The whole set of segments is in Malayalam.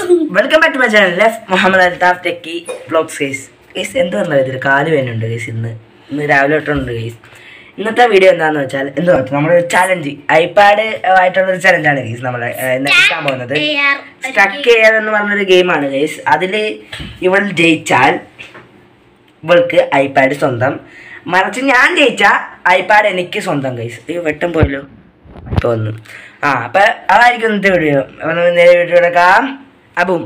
Welcome back to my channel ലെഫ് Muhammad Althaf techie blogs case case എന്ത് പറഞ്ഞാൽ ഇതിൽ കാല് വേനുണ്ട് കേസ് ഇന്ന് ഇന്ന് രാവിലെ തൊട്ടുണ്ട് കേസ് ഇന്നത്തെ വീഡിയോ എന്താണെന്ന് വെച്ചാൽ എന്ത് പറയുക നമ്മുടെ ഒരു ചലഞ്ച് ഐപാഡ് ആയിട്ടുള്ള ഒരു ചലഞ്ചാണ് കേസ് നമ്മൾ ഇന്ന് കളിക്കാൻ പോകുന്നത് സ്റ്റക്ക് ചെയ്യാൻ എന്ന് പറഞ്ഞൊരു ഗെയിമാണ് കേസ് അതിൽ ഇവൾ ജയിച്ചാൽ ഇവൾക്ക് ഐപാഡ് സ്വന്തം മറിച്ച് ഞാൻ ജയിച്ചാൽ ഐപാഡ് എനിക്ക് സ്വന്തം കേസ് അയ്യോ വെട്ടം പോയല്ലോ തോന്നുന്നു ആ അപ്പൊ അതായിരിക്കും ഇന്നത്തെ വീഡിയോ അപ്പൊ നമുക്ക് നേരെ വീഡിയോ എടുക്കാം അബും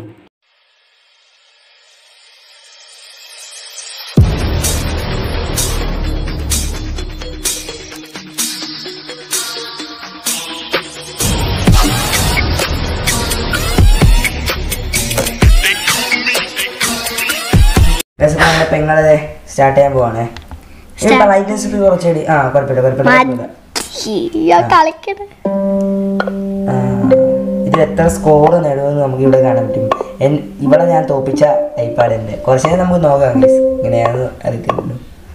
നമ്മുടെ പെങ്ങളെ സ്റ്റാർട്ട് ചെയ്യാൻ പോവാണേ ലൈറ്റൻസ് കുറച്ചുകൂടി ആ കുഴപ്പമില്ല കുഴപ്പമില്ല കുഴപ്പമില്ല കളിക്കണ ആ, ഇതിൽ എത്ര സ്കോർ നേടുമെന്ന് നമുക്ക് ഇവിടെ കാണാൻ പറ്റും എൻ- ഇവിടെ ഞാൻ തോപ്പിച്ച ഐപാഡ് എൻ്റെ കുറച്ച് നേരം നമുക്ക് നോക്കാം ഗൈസ് ഇങ്ങനെയാണെന്ന് അറിയത്തില്ലല്ലോ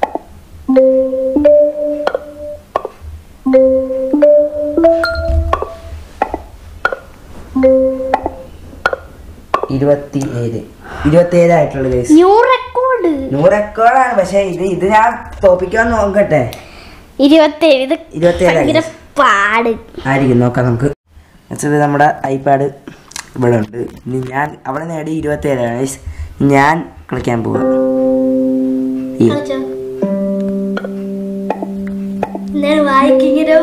ഇരുപത്തി ഏഴ് ഇരുപത്തി ഏഴായിട്ടുള്ള ഗൈസ് ന്യൂ റെക്കോർഡ് നൂറ് റെക്കോർഡാണ് പക്ഷെ ഇത് ഇത് ഞാൻ തോപ്പിക്കാൻ നോക്കട്ടെ ഇരുപത്തേഴ് ഇത് ഇരുപത്തേഴായി ഭയങ്കര പാട് ആയിരിക്കും നോക്കാം നമുക്ക് എന്നുവെച്ചാൽ നമ്മുടെ ഐപാഡ് ഇവിടെ ഉണ്ട് ഇനി ഞാൻ അവിടെ നേടി ഇരുപത്തി ഏഴാണ് guys. ഞാൻ കളിക്കാൻ പോവാ ഈ വായിക്കിങ്ങനെ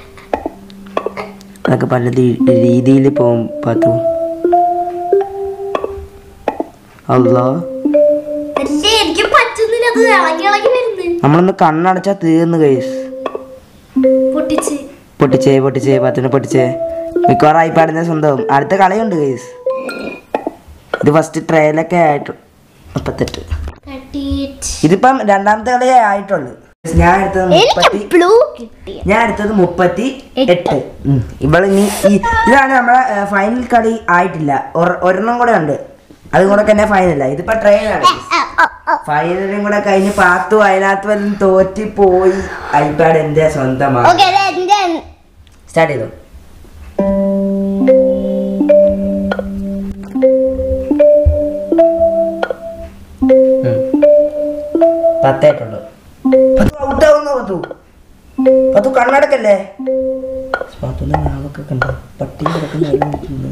അതൊക്കെ പല രീതിയിൽ പോകും പാത്തു അല്ലോ അല്ലേ എനിക്ക് പറ്റുന്നില്ല അത് ഇളകി ഇളകി വരുന്നു നമ്മളൊന്ന് കണ്ണടച്ചാൽ തീർന്നു കൈസ് പൊട്ടിച്ച് പൊട്ടിച്ചേ പൊട്ടിച്ചേ പത്തിന് പൊട്ടിച്ചേ മിക്കവാറും ഐപാഡിന്റെ സ്വന്തം അടുത്ത കളിയുണ്ട് കൈസ് ഇത് ഫസ്റ്റ് ട്രയലൊക്കെ ആയിട്ട് മുപ്പത്തെട്ട് കട്ടിയിട്ട് ഇതിപ്പം രണ്ടാമത്തെ കളിയേ ആയിട്ടുള്ളൂ ഞാൻ എടുത്തത് എനിക്ക് മുപ്പത്തി ബ്ലൂ കിട്ടിയ ഞാൻ എടുത്തത് മുപ്പത്തി എട്ട്. എട്ട് ഉം. ഇവള് ഇനി ഈ ഇതാണ് നമ്മളെ ഫൈനൽ കളി ആയിട്ടില്ല ഒര- ഒരെണ്ണം കൂടെ ഉണ്ട് അതും കൂടെ തന്നെ ഫൈനല ഇതിപ്പോ ട്രെയിനാണ് ഫൈനലും കൂടെ കഴിഞ്ഞ് പാത്തു അതിനകത്ത് വല്ലതും തോറ്റി പോയി ഐപാഡ് എന്റെ സ്വന്തമാണ് ഓക്കെ എന്റെ സ്റ്റാർട്ട് ചെയ്തു ഉം. പത്തായിട്ടുള്ളൂ പത്തു ഔട്ടാവുന്നു പത്തു പത്തു കണ്ണടക്കല്ലേ പത്തുന്റെ നാവൊക്കെ കണ്ടോ പട്ടി കിടക്കുന്ന വെള്ളം കുടിക്കുന്നു.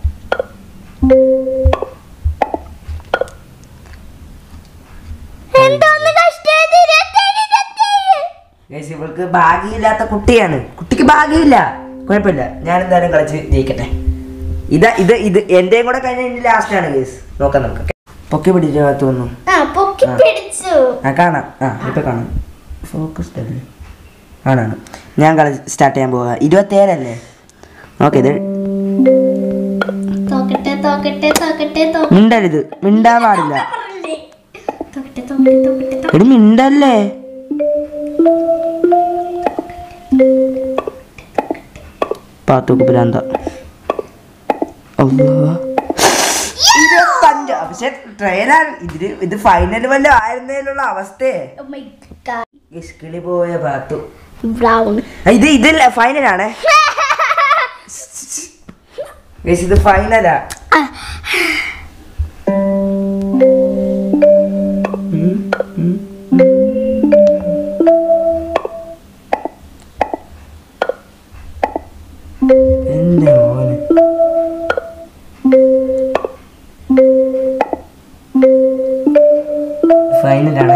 എന്തോന്ന് കഷ്ടത് ഇരുപത്തേഴ് ഇരുപത്തേഴ് Guys, ഇവൾക്ക് ഭാഗ്യമില്ലാത്ത കുട്ടിയാണ് കുട്ടിക്ക് ഭാഗ്യമില്ല കുഴപ്പമില്ല ഞാൻ എന്തായാലും കളിച്ച് ജയിക്കട്ടെ ഇതാ ഇത് ഇത് എന്റെയും കൂടെ കഴിഞ്ഞ ഇനി ലാസ്റ്റ് ആണ് കേസ് നോക്കാം നമുക്ക് പൊക്കി പിടിച്ചു തോന്നുന്നു ആ പൊക്കി പിടിച്ചു ആ കാണാം ആ ഇപ്പൊ കാണാം ഫോക്കസ് അല്ലേ ആണാണ് ഞാൻ കളി സ്റ്റാർട്ട് ചെയ്യാൻ പോവാ ഇരുപത്തേഴല്ലേ ഓക്കെ ഇത് തോക്കട്ടെ തോക്കട്ടെ തോക്കട്ടെ തോക്കട്ടെ മിണ്ടരുത് മിണ്ടാൻ പാടില്ല തോക്കട്ടെ തോക്കട്ടെ തോക്കട്ടെ തോക്കട്ടെ എടി മിണ്ടല്ലേ പാത്തോക്ക് ഭ്രാന്ത അല്ലാ. ഇരുപത്തഞ്ച് പക്ഷെ ട്രെയിനാണ് ഇതില് ഇത് ഫൈനൽ വല്ലതും ആയിരുന്നതിലുള്ള അവസ്ഥയെ Oh my God. ഇഷ്കിളി പോയ പാത്തു Brown. ആ, ഇത് ഇതില്ല ഫൈനലാണ് ഇത് ഫൈനലാ ഉം, ഉം, ഉം. എന്റെ മോനെ ഫൈനലാണ്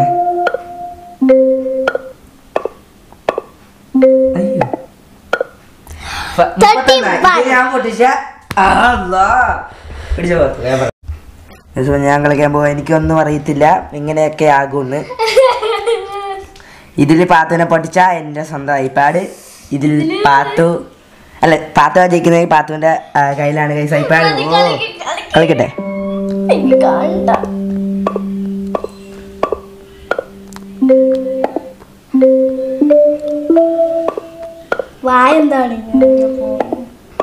അയ്യോ ഫ- മുപ്പത്തൊന്ന്. ഇത് ഞാൻ പൊട്ടിച്ച അല്ലാ. പിടിച്ചോ പാത്തു, ഞാൻ പറയാം. ദിവസം ഞാൻ കളിക്കാൻ പോവാ എനിക്കൊന്നും അറിയത്തില്ല ഇങ്ങനെയൊക്കെ ആകുമെന്ന് ഇതിൽ പാത്തുവിനെ പൊട്ടിച്ച എൻ്റെ സ്വന്തം ഐപാഡ് ഇതിൽ പാത്തു അല്ല പാത്തു ജയിക്കുന്നത് പാത്തുവിന്റെ ആ, കയ്യിലാണ് കൈസ് ഐപാഡ് ഓ കളിക്കട്ടെ എനിക്ക് കാണണ്ട. വായ എന്താണ് ഇങ്ങനെ പോകുന്നത്?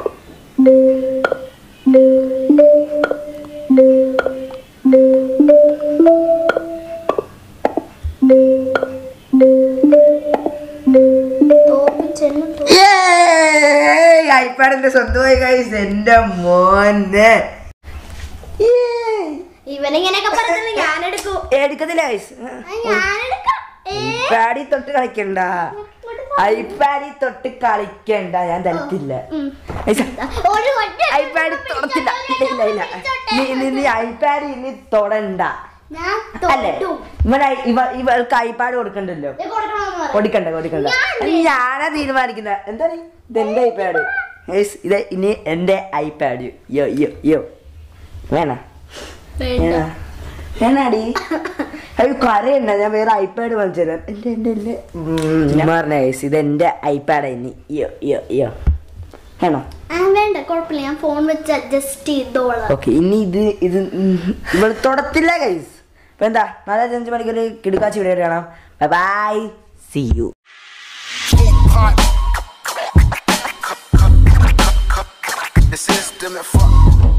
തോപ്പിച്ചെന്നെ തോപ്പി- ഐപാഡിന്റെ സ്വന്തമായി കൈസ് എൻ്റെ മോനെ ഇവനിങ്ങനെയൊക്കെ പറഞ്ഞത് ഞാനെടുക്കും എടുക്കത്തില്ല ഗൈസ് ആ, ഞാനെടുക്കാം ഏ, ഐപാഡിൽ തൊട്ട് കളിക്കണ്ട ഇങ്ങോട്ട് വാ. ഐപാഡിൽ തൊട്ട് കളിക്കണ്ട ഞാൻ തരത്തില്ല ഉം. ഗൈസ്, ഒരു ഒറ്റ ഐപാഡ് തൊടത്തില്ല ഇല്ല ഇല്ല ഇല്ല നീ നീ നീ ഐപാഡ് ഇനി തൊടണ്ട ഞാൻ അല്ലേ തൊട്ടു. ഇവൻ ഐ- ഇവ ഇവൾക്ക് ഐപാഡ് കൊടുക്കണ്ടല്ലോ ഇത് കൊടുക്കണമെന്ന് പറ. കൊടുക്കണ്ട കൊടുക്കണ്ട ഞാൻ ഞാനാ തീരുമാനിക്കുന്ന എന്താണ് ഇത് എന്റെ ഐപാഡ് ഗൈസ് ഇത് ഇനി എന്റെ ഐപാഡ് യോ യോ യോ വേണ വേണ്ട. വേണാടി അത് കരയണ്ട ഞാൻ വേറെ ഐപാഡ് വാങ്ങിച്ചു തരാം എന്റെ എന്റെ എന്റെ ഉം, ഞാൻ പറഞ്ഞ ഗൈസ് ഇത് എന്റെ ഐപാഡ് ഇനി യോ യോ യോ വേണോ ആ, വേണ്ട കുഴപ്പമില്ല ഞാൻ ഫോൺ വെച്ച് അഡ്ജസ്റ്റ് ചെയ്തോളാം ഓക്കെ ഇനി ഇത് ഇത് ഉം, ഇവള് തൊടത്തില്ല ഗൈസ് അപ്പൊ എന്താ നാളെ അഞ്ച് മണിക്കൊരു കിടുക്കാച്ചി വീഡിയോ കാണാം bye see you The system and fuck.